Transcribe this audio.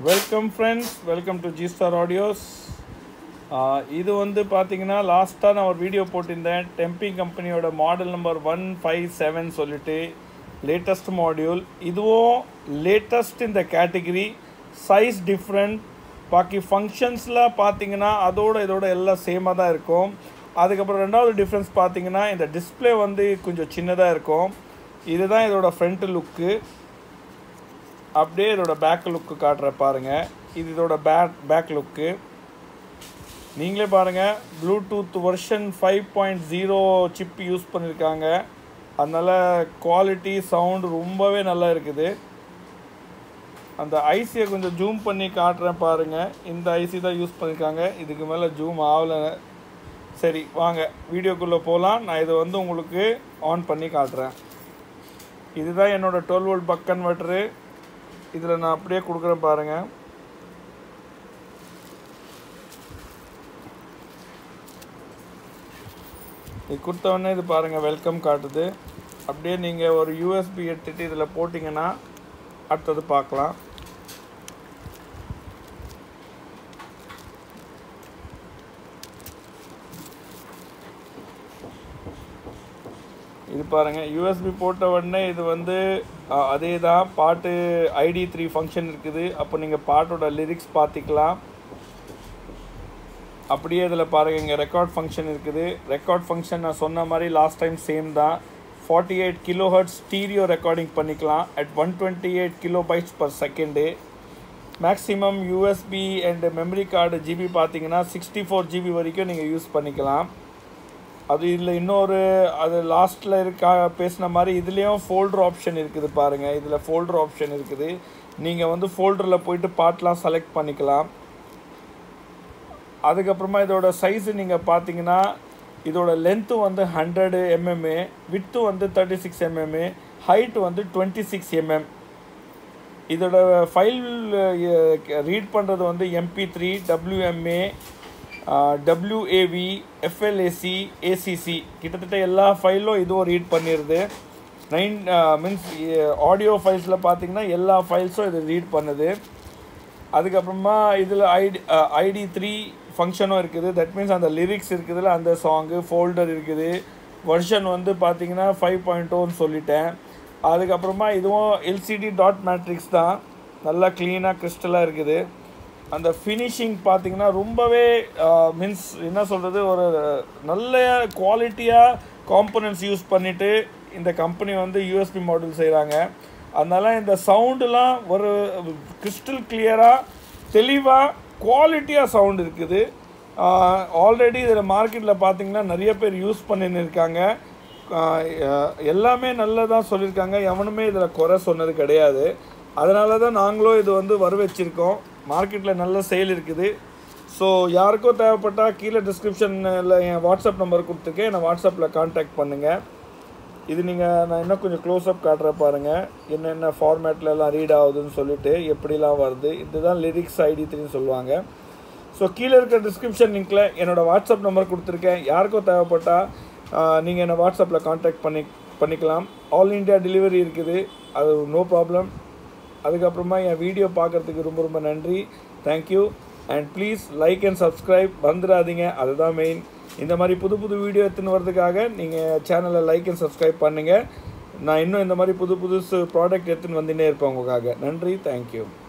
welcome friends welcome to G Star Audios இது வந்து பார்த்தீங்கன்னா லாஸ்ட்டாக நான் ஒரு வீடியோ போட்டிருந்தேன் டெம்பி கம்பெனியோட model number one five seven சொல்லிட்டு லேட்டஸ்ட் மாடியூல் இதுவும் லேட்டஸ்ட் இந்த கேட்டகிரி சைஸ் டிஃப்ரெண்ட் பாக்கி ஃபங்க்ஷன்ஸில் பார்த்தீங்கன்னா அதோட இதோட எல்லாம் சேமாக தான் இருக்கும் அதுக்கப்புறம் ரெண்டாவது டிஃப்ரென்ஸ் பார்த்தீங்கன்னா இந்த டிஸ்பிளே வந்து கொஞ்சம் சின்னதாக இருக்கும் இதுதான் இதோட ஃப்ரண்ட் லுக்கு அப்படியே இதோட பேக் லுக்கு காட்டுற பாருங்க இது இதோட பேக் பேக் லுக்கு நீங்களே பாருங்கள் Bluetooth version five point zero chip use பண்ணியிருக்காங்க அதனால் குவாலிட்டி சவுண்ட் ரொம்பவே நல்லா இருக்குது அந்த ஐசியை கொஞ்சம் ஜூம் பண்ணி காட்டுறேன் பாருங்கள் இந்த ஐசி தான் யூஸ் பண்ணியிருக்காங்க இதுக்கு மேலே ஜூம் ஆகலை சரி வாங்க வீடியோக்குள்ளே போகலாம் நான் இதை வந்து உங்களுக்கு ஆன் பண்ணி காட்டுறேன் இதுதான் என்னோடய டுவெல் வோல்ட் பக் கன்வெர்ட்டரு இதில் நான் அப்படியே கொடுக்குறேன் பாருங்கள் இது கொடுத்த உடனே இது பாருங்கள் வெல்கம் காட்டுது அப்படியே நீங்கள் ஒரு யூஎஸ்பி எடுத்துகிட்டு இதில் போட்டிங்கன்னா அடுத்தது பார்க்கலாம் இது பாருங்கள் யூஎஸ்பி போட்ட உடனே இது வந்து அஹ், அதே தான் பாட்டு ஐடி த்ரீ ஃபங்க்ஷன் இருக்குது அப்போ நீங்கள் பாட்டோட லிரிக்ஸ் பார்த்துக்கலாம் அப்படியே இதில் பாருங்கள் இங்கே ரெக்கார்ட் ஃபங்க்ஷன் இருக்குது ரெக்கார்ட் ஃபங்க்ஷன் நான் சொன்ன மாதிரி லாஸ்ட் டைம் சேம் தான் forty eight kilo hertz stereo recording பண்ணிக்கலாம் at one twenty eight kilo bytes per second maximum USB and memory card GB பார்த்தீங்கன்னா சிக்ஸ்டி ஃபோர் ஜிபி வரைக்கும் நீங்கள் யூஸ் பண்ணிக்கலாம் அது இதில் இன்னொரு அது லாஸ்ட்டில் இருக்கா பேசின மாதிரி இதுலேயும் ஃபோல்டர் ஆப்ஷன் இருக்குது பாருங்கள் இதில் ஃபோல்டர் ஆப்ஷன் இருக்குது நீங்கள் வந்து ஃபோல்டரில் போயிட்டு பாட்டெலாம் செலக்ட் பண்ணிக்கலாம் அதுக்கப்புறமா இதோட சைஸு நீங்கள் பார்த்தீங்கன்னா இதோட லென்த்து வந்து ஹண்ட்ரடு எம்எம்ஏ வித்து வந்து தேர்ட்டி சிக்ஸ் எம்எம்ஏ ஹைட் வந்து டுவெண்ட்டி சிக்ஸ் எம்எம் இதோட ஃபைல் ரீட் பண்ணுறது வந்து MP three WMA WAV FLAC ACC கிட்டத்தட்ட எல்லா ஃபைலும் இதுவும் ரீட் பண்ணிடுது நைன் மீன்ஸ் ஆடியோ ஃபைல்ஸில் பார்த்தீங்கன்னா எல்லா ஃபைல்ஸும் இது ரீட் பண்ணுது அதுக்கப்புறமா இதில் ஐடி ஐடி த்ரீ ஃபங்க்ஷனும் இருக்குது தட் மீன்ஸ் அந்த லிரிக்ஸ் இருக்குதுல அந்த சாங்கு ஃபோல்டர் இருக்குது வெர்ஷன் வந்து பார்த்தீங்கன்னா ஃபைவ் பாயிண்ட் ஓன்னு சொல்லிட்டேன் அதுக்கப்புறமா இதுவும் எல்சிடி டாட் மேட்ரிக்ஸ் தான் நல்லா க்ளீனாக கிறிஸ்டலாக இருக்குது அந்த ஃபினிஷிங் பார்த்தீங்கன்னா ரொம்பவே மீன்ஸ் என்ன சொல்கிறது ஒரு நல்ல குவாலிட்டியாக காம்பனன்ட்ஸ் யூஸ் பண்ணிவிட்டு இந்த கம்பெனி வந்து யூஎஸ்பி மாடல் செய்கிறாங்க அதனால இந்த சவுண்டுலாம் ஒரு கிறிஸ்டல் கிளியராக தெளிவாக குவாலிட்டியாக சவுண்ட் இருக்குது ஆல்ரெடி இதில் மார்க்கெட்டில் பார்த்தீங்கன்னா நிறைய பேர் யூஸ் பண்ணின்னு இருக்காங்க ஆஹ் அஹ் எல்லாமே நல்லதாக சொல்லியிருக்காங்க எவனுமே இதில் குறை சொன்னது கிடையாது அதனால தான் நாங்களும் இது வந்து வர வச்சுருக்கோம் மார்க்கெட்டில் நல்ல சேல் இருக்குது ஸோ யாருக்கோ தேவைப்பட்டால் கீழே டிஸ்கிரிப்ஷனில் என் வாட்ஸ்அப் நம்பர் கொடுத்துருக்கேன் என்னை வாட்ஸ்அப்பில் காண்டாக்ட் பண்ணுங்கள் இது நீங்கள் நான் இன்னும் கொஞ்சம் க்ளோஸ்அப் காட்டுற பாருங்கள் என்னென்ன ஃபார்மேட்டில் எல்லாம் ரீட் ஆகுதுன்னு சொல்லிட்டு எப்படிலாம் வருது இதுதான் லிரிக்ஸ் ஐடி த்ரீன்னு சொல்லுவாங்க ஸோ கீழே இருக்க டிஸ்கிரிப்ஷன் லிங்க்கில் என்னோடய வாட்ஸ்அப் நம்பர் கொடுத்துருக்கேன் யாருக்கோ தேவைப்பட்டால் நீங்கள் என்னை வாட்ஸ்அப்பில் காண்டாக்ட் பண்ணி பண்ணிக்கலாம் ஆல் இண்டியா டெலிவரி இருக்குது அது நோ ப்ராப்ளம் அதுக்கப்புறமா என் வீடியோ பார்க்குறதுக்கு ரொம்ப ரொம்ப நன்றி thank you and please like and subscribe வந்துடாதீங்க அதுதான் மெயின் இந்த மாதிரி புது புது வீடியோ எடுத்துன்னு வரதுக்காக நீங்கள் சேனலை லைக் அண்ட் சப்ஸ்கிரைப் பண்ணுங்கள் நான் இன்னும் இந்த மாதிரி புது புதுசு ப்ராடக்ட் எடுத்துன்னு வந்துட்டே இருப்பேன் உங்களுக்காக நன்றி தேங்க்யூ